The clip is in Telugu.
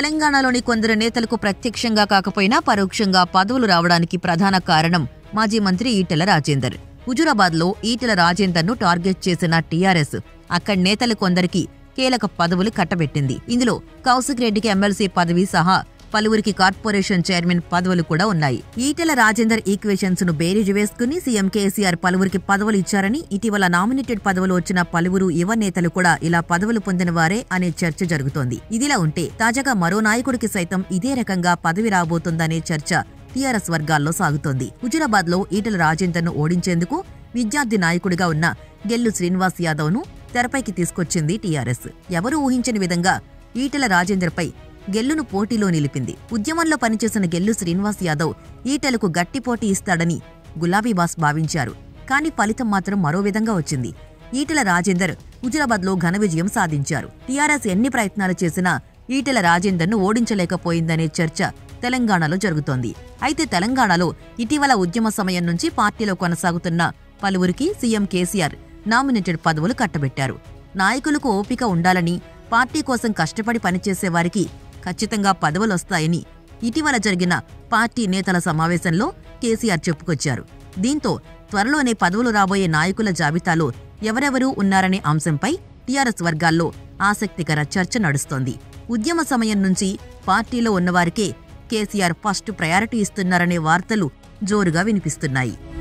తెలంగాణలోని కొందరు నేతలకు ప్రత్యక్షంగా కాకపోయినా పరోక్షంగా పదవులు రావడానికి ప్రధాన కారణం మాజీ మంత్రి ఈటెల రాజేందర్ హుజురాబాద్లో ఈటెల రాజేందర్ను టార్గెట్ చేసిన టీఆర్ఎస్ అక్కడి నేతలు కొందరికి కీలక పదవులు కట్టబెట్టింది ఇందులో కౌశిక్ రెడ్డికి ఎమ్మెల్సీ పదవి సహా పలువురికి కార్పొరేషన్ చైర్మన్ పదవులు కూడా ఉన్నాయి ఈటెల రాజేందర్ ఈక్వేషన్స్ ను బేరీజు వేసుకుని సీఎం కేసీఆర్ పలువురికి పదవులు ఇచ్చారని ఇటీవల నామినేటెడ్ పదవులు వచ్చిన పలువురు యువ నేతలు కూడా ఇలా పదవులు పొందిన వారే అనే చర్చ జరుగుతోంది ఇదిలా ఉంటే తాజాగా మరో నాయకుడికి సైతం ఇదే రకంగా పదవి రాబోతోందనే చర్చ టీఆర్ఎస్ వర్గాల్లో సాగుతోంది హుజురాబాద్ లో ఈటెల రాజేందర్ ను ఓడించేందుకు విద్యార్థి నాయకుడిగా ఉన్న గెల్లు శ్రీనివాస్ యాదవ్ ను తెరపైకి తీసుకొచ్చింది టీఆర్ఎస్ ఎవరూ ఊహించని విధంగా ఈటెల రాజేందర్ పై గెల్లును పోటీలో నిలిపింది ఉద్యమంలో పనిచేసిన గెల్లు శ్రీనివాస్ యాదవ్ ఈటెలకు గట్టి పోటీ ఇస్తాడని గులాబీ బాస్ భావించారు కానీ ఫలితం మాత్రం మరో విధంగా వచ్చింది ఈటెల రాజేందర్ హుజురాబాద్లో ఘన విజయం సాధించారు టీఆర్ఎస్ ఎన్ని ప్రయత్నాలు చేసినా ఈటెల రాజేందర్ను ఓడించలేకపోయిందనే చర్చ తెలంగాణలో జరుగుతోంది అయితే తెలంగాణలో ఇటీవల ఉద్యమ సమయం నుంచి పార్టీలో కొనసాగుతున్న పలువురికి సీఎం కేసీఆర్ నామినేటెడ్ పదవులు కట్టబెట్టారు నాయకులకు ఓపిక ఉండాలని పార్టీ కోసం కష్టపడి పనిచేసే వారికి ఖచ్చితంగా పదవులొస్తాయని ఇటీవల జరిగిన పార్టీ నేతల సమావేశంలో కేసీఆర్ చెప్పుకొచ్చారు దీంతో త్వరలోనే పదవులు రాబోయే నాయకుల జాబితాలో ఎవరెవరూ ఉన్నారనే అంశంపై టీఆర్ఎస్ వర్గాల్లో ఆసక్తికర చర్చ నడుస్తోంది ఉద్యమ సమయం నుంచి పార్టీలో ఉన్నవారికే కేసీఆర్ ఫస్ట్ ప్రయారిటీ ఇస్తున్నారనే వార్తలు జోరుగా వినిపిస్తున్నాయి